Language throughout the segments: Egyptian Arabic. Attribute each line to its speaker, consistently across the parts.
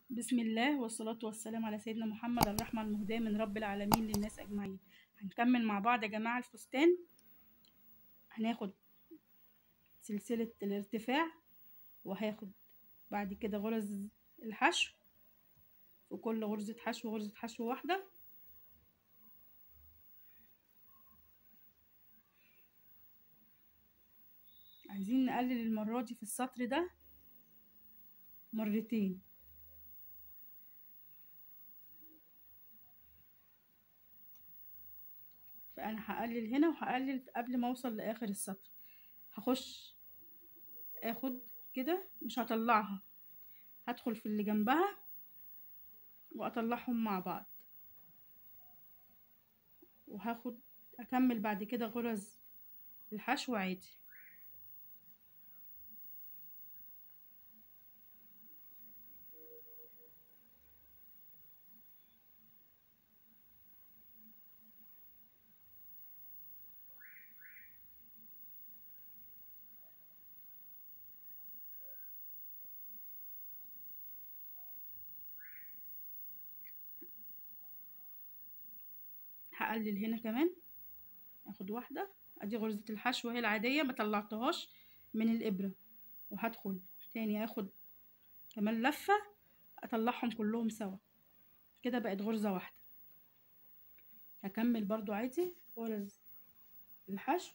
Speaker 1: بسم الله والصلاة والسلام على سيدنا محمد الرحمة المهداة من رب العالمين للناس أجمعين هنكمل مع بعض يا جماعة الفستان هناخد سلسلة الارتفاع وهاخد بعد كده غرز الحشو في كل غرزة حشو غرزة حشو واحدة عايزين نقلل المرة دي في السطر ده مرتين فانا هقلل هنا وهقلل قبل ما اوصل لاخر السطر هخش اخد كده مش هطلعها هدخل في اللي جنبها واطلعهم مع بعض وهاخد اكمل بعد كده غرز الحشو عادي هقلل هنا كمان اخد واحدة ادي غرزة الحشو اهي العادية ما طلعتهاش من الابرة وهدخل تاني اخد كمان لفة اطلعهم كلهم سوا كده بقت غرزة واحدة هكمل برضو عادي غرز الحشو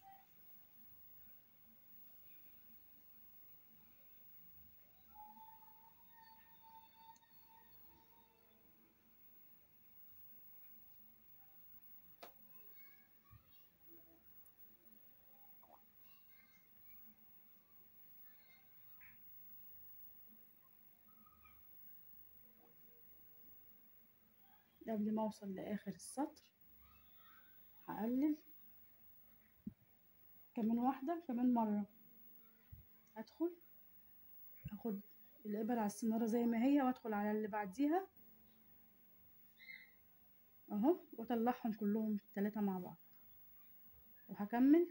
Speaker 1: قبل ما اوصل لاخر السطر هقلل كمان واحدة كمان مرة هدخل اخد الابر على السنارة زي ما هي وادخل على اللي بعديها اهو واطلعهم كلهم التلاتة مع بعض وهكمل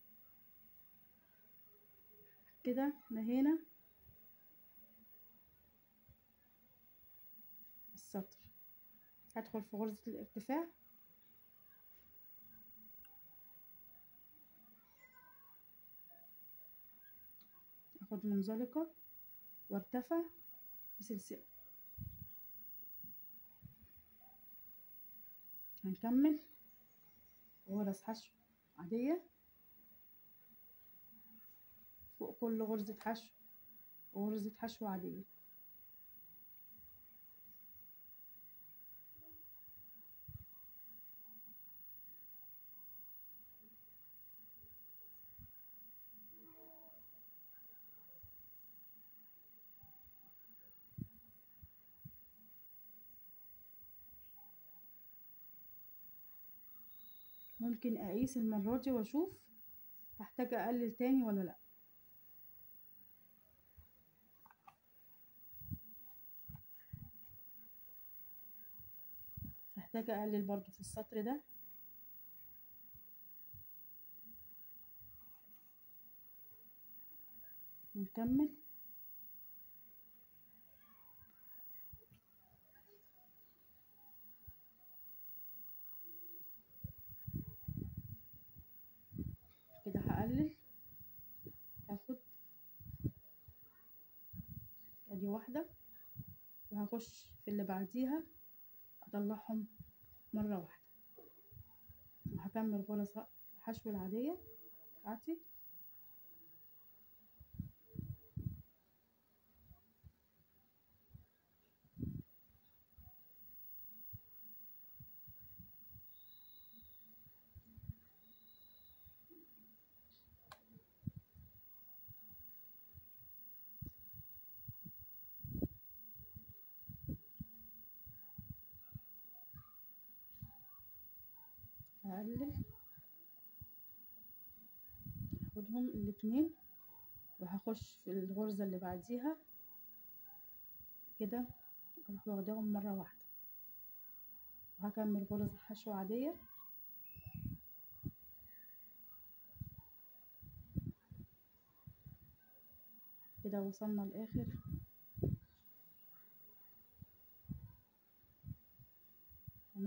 Speaker 1: كده نهينا السطر هدخل في غرزة الارتفاع اخد منزلقة وارتفع بسلسلة هنكمل غرز حشو عادية فوق كل غرزة حشو وغرزة حشو عادية ممكن اقيس المرة دي واشوف هحتاج اقلل تاني ولا لا هحتاج اقلل برضو في السطر ده نكمل كده هقلل هاخد ادي واحدة وهخش في اللي بعديها اطلعهم مرة واحدة وهكمل غرز الحشو العادية بتاعتي هقلل هاخدهم الاتنين وهخش في الغرزة اللي بعديها كده اروح واخداهم مرة واحدة وهكمل غرز حشو عادية كده وصلنا لاخر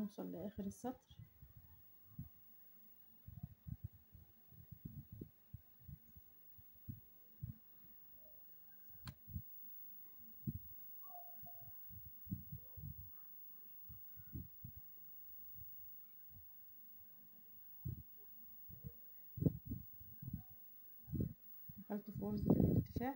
Speaker 1: ونوصل لاخر السطر دخلت في غرزة الارتفاع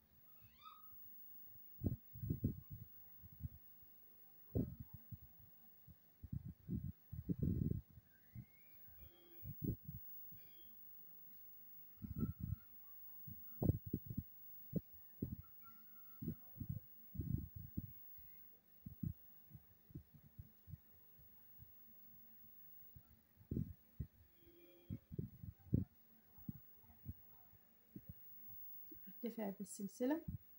Speaker 1: ارتفع بالسلسلة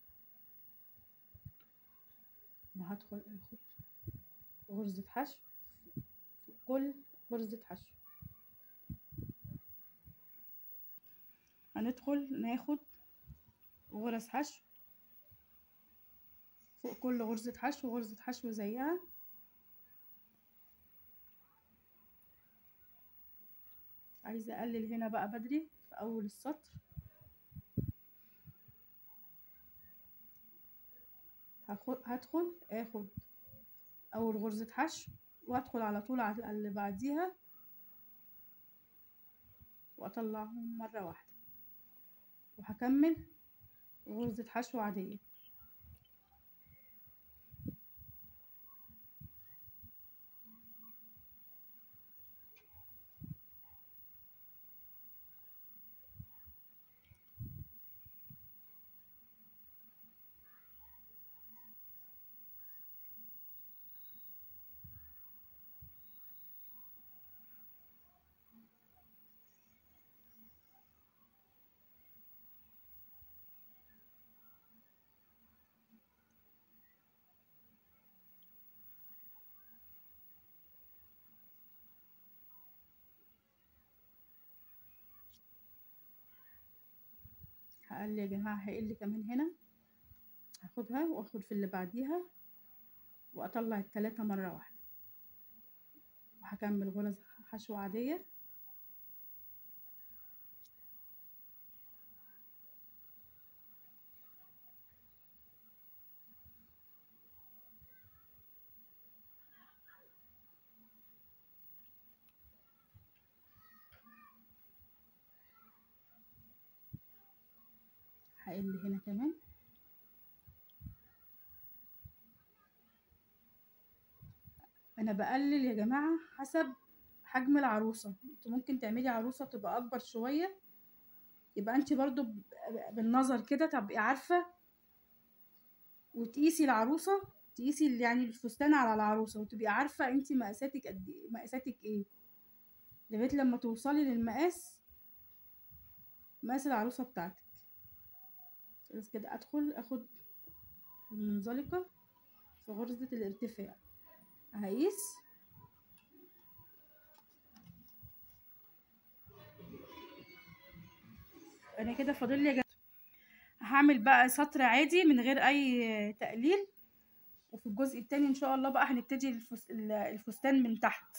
Speaker 1: وهدخل اخد غرزة حشو في كل غرزة حشو هندخل ناخد غرز حشو فوق كل غرزة حشو غرزة حشو زيها عايزة اقلل هنا بقى بدري في اول السطر هدخل اخد اول غرزة حشو وادخل على طول على اللي بعديها واطلعهم مرة واحدة وهكمل غرزة حشو عادية هقل يا جماعة هقل كمان هنا هاخدها واخد في اللي بعديها واطلع التلاتة مرة واحدة وهكمل غرز حشو عادية هقل هنا كمان انا بقلل يا جماعة حسب حجم العروسة انت ممكن تعملي عروسة تبقى اكبر شوية يبقى انت برضو ب- بالنظر كده تبقي عارفة وتقيسي العروسة تقيسي ال- يعني الفستان على العروسة وتبقي عارفة انت مقاساتك قد ايه مقاساتك ايه لغاية لما توصلي للمقاس مقاس العروسة بتاعتك بس كده ادخل اخد المنزلقة في غرزة الارتفاع هقيس انا كده فاضل لي يا جماعة هعمل بقى سطر عادي من غير اي تقليل وفي الجزء التاني ان شاء الله بقى هنبتدي الفس... الفستان من تحت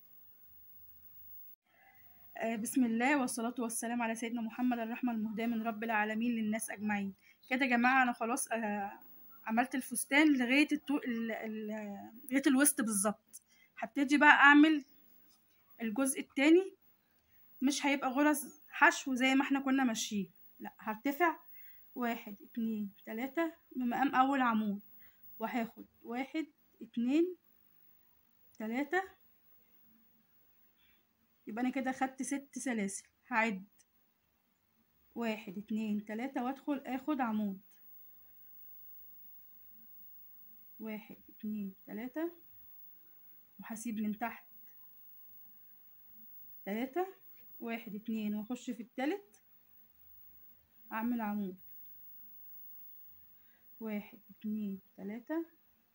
Speaker 1: آه، بسم الله والصلاة والسلام على سيدنا محمد الرحمة المهداة من رب العالمين للناس أجمعين كده يا جماعة أنا خلاص آه، عملت الفستان لغاية الطو... ال... ال... لغاية الوسط بالظبط هبتدي بقى أعمل الجزء التاني مش هيبقى غرز حشو زي ما احنا كنا ماشيين لا هرتفع واحد اتنين تلاتة بمقام أول عمود وهاخد واحد اتنين تلاتة يبقى أنا كده خدت ست سلاسل هعد واحد اتنين تلاتة وادخل اخد عمود واحد اتنين تلاتة وهسيب من تحت تلاتة واحد اتنين واخش في التالت اعمل عمود واحد اتنين تلاتة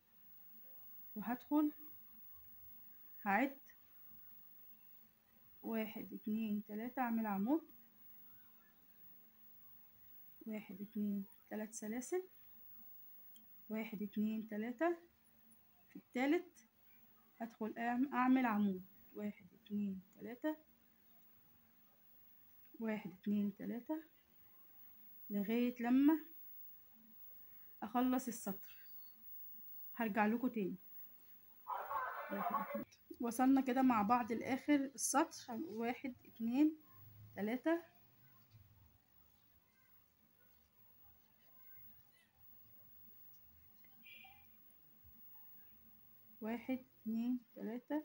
Speaker 1: وهدخل هعد واحد اتنين تلاتة اعمل عمود واحد اتنين تلات سلاسل واحد اتنين تلاتة في التالت ادخل أعم- اعمل عمود واحد اتنين تلاتة واحد اتنين تلاتة لغاية لما اخلص السطر هرجع لكم تاني واحد اتنين وصلنا كده مع بعض لاخر السطر واحد اتنين تلاتة واحد اتنين تلاتة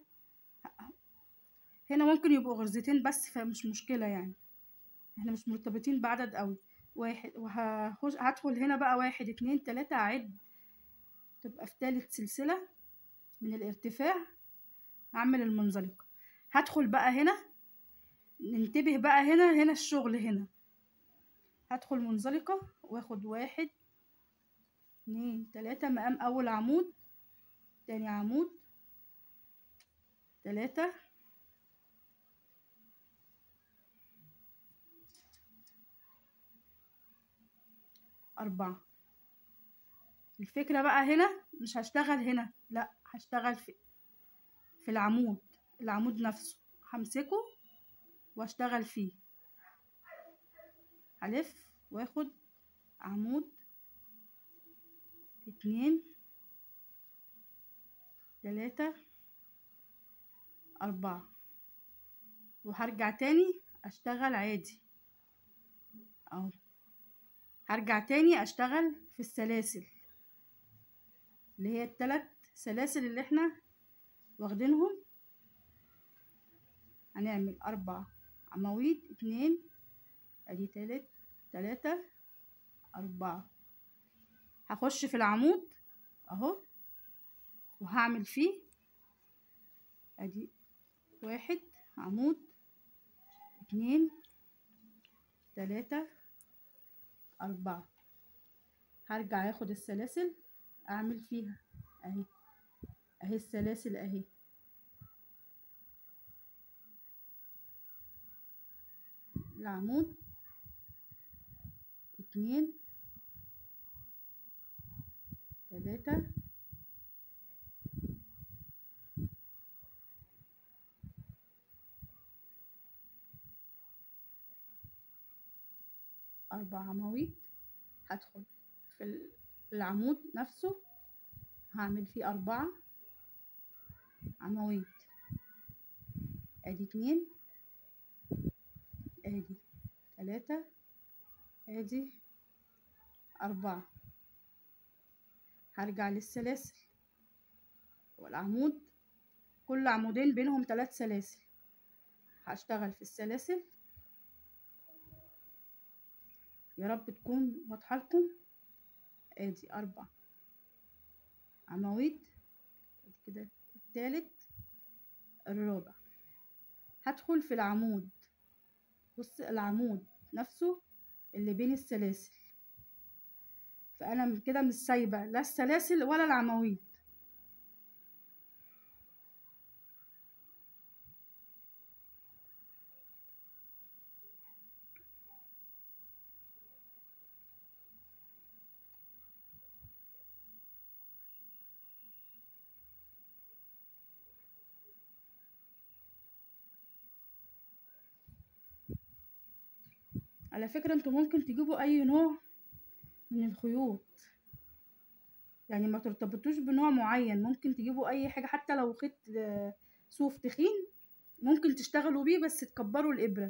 Speaker 1: هنا ممكن يبقوا غرزتين بس فمش مشكلة يعني احنا مش مرتبطين بعدد قوي واحد وهخش هدخل هنا بقى واحد اتنين تلاتة اعد تبقى في تالت سلسلة من الارتفاع اعمل المنزلقة هدخل بقى هنا ننتبه بقى هنا هنا الشغل هنا هدخل منزلقة واخد واحد اتنين تلاتة مقام اول عمود تاني عمود تلاتة أربعة الفكرة بقى هنا مش هشتغل هنا لا هشتغل في في العمود العمود نفسه همسكه واشتغل فيه هلف واخد عمود اتنين تلاتة أربعة وهرجع تاني أشتغل عادي أهو هرجع تاني أشتغل في السلاسل اللي هي التلات سلاسل اللي احنا واخدينهم هنعمل أربع عواميد اتنين ادي تالت تلاتة أربعة هخش في العمود اهو وهعمل فيه ادي واحد عمود اتنين تلاتة أربعة هرجع اخد السلاسل اعمل فيها اهي اهي السلاسل اهي العمود اتنين تلاتة أربع عواميد هدخل في العمود نفسه هعمل فيه أربعة عواميد ادي اتنين ادي تلاتة ادي أربعة هرجع للسلاسل والعمود كل عمودين بينهم تلات سلاسل هشتغل في السلاسل يا رب تكون واضحة لكم ادي أربع عواميد كده التالت الرابع هدخل في العمود بص العمود نفسه اللي بين السلاسل فانا كده مش سايبه لا السلاسل ولا العواميد على فكرة انتوا ممكن تجيبوا اي نوع من الخيوط يعني ما ترتبطوش بنوع معين ممكن تجيبوا اي حاجة حتى لو خيط آه، صوف تخين ممكن تشتغلوا بيه بس تكبروا الابرة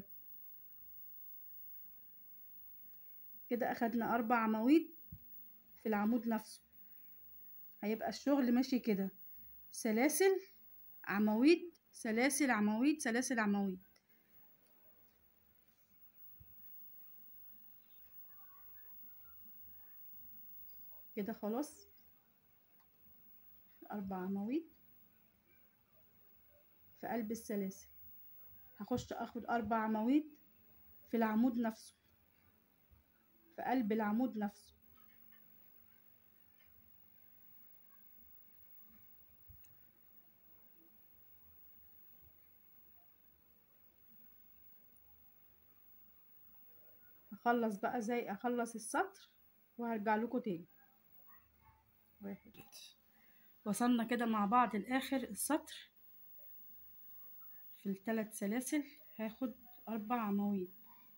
Speaker 1: كده اخدنا اربع عواميد في العمود نفسه هيبقى الشغل ماشي كده سلاسل عواميد سلاسل عواميد سلاسل عواميد كده خلاص أربع عواميد في قلب السلاسل هخش اخد أربع عواميد في العمود نفسه في قلب العمود نفسه هخلص بقى زي اخلص السطر وهرجع لكم تاني واحد وصلنا كده مع بعض لاخر السطر في الثلاث سلاسل هاخد اربع عواميد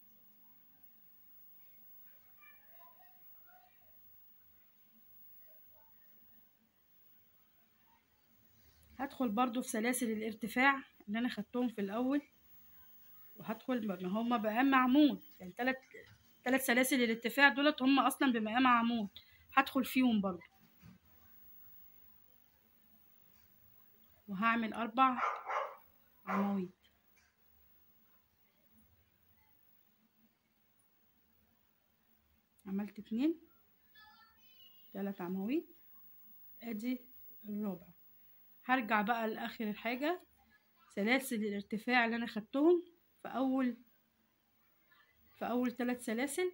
Speaker 1: هدخل برضو في سلاسل الارتفاع اللي انا خدتهم في الاول وهدخل ما هما بقام عمود يعني تلات تلات سلاسل الارتفاع دولت هما اصلا بمقام عمود هدخل فيهم برضو وهعمل اربع عواميد عملت اتنين تلات عواميد ادي الرابع هرجع بقى لاخر الحاجة سلاسل الارتفاع اللي انا خدتهم في اول في اول ثلاث سلاسل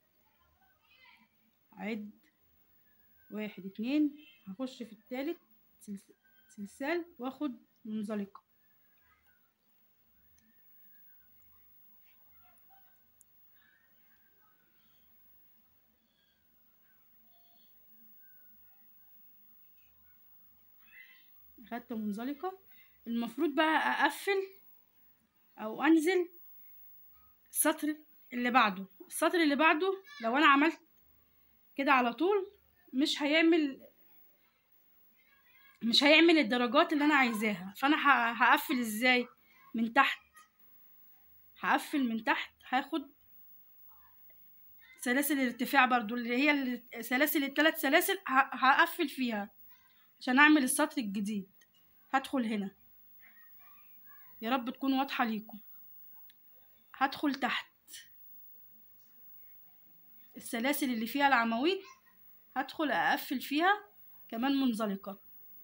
Speaker 1: عد واحد اتنين هخش في التالت سلسال واخد منزلقة خدت منزلقة المفروض بقى اقفل او انزل السطر اللي بعده السطر اللي بعده لو انا عملت كده على طول مش هيعمل مش هيعمل الدرجات اللي انا عايزاها فانا هقفل ازاي من تحت هقفل من تحت هاخد سلاسل الارتفاع برضو اللي هي سلاسل الثلاث سلاسل هقفل فيها عشان اعمل السطر الجديد هدخل هنا يا رب تكون واضحة ليكم هدخل تحت السلاسل اللي فيها العواميد هدخل اقفل فيها كمان منزلقة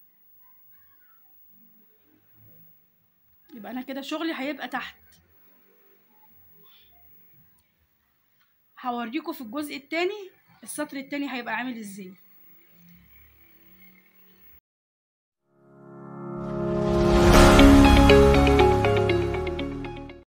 Speaker 1: يبقى انا كده شغلي هيبقى تحت هوريكم في الجزء التاني السطر التاني هيبقى عامل ازاي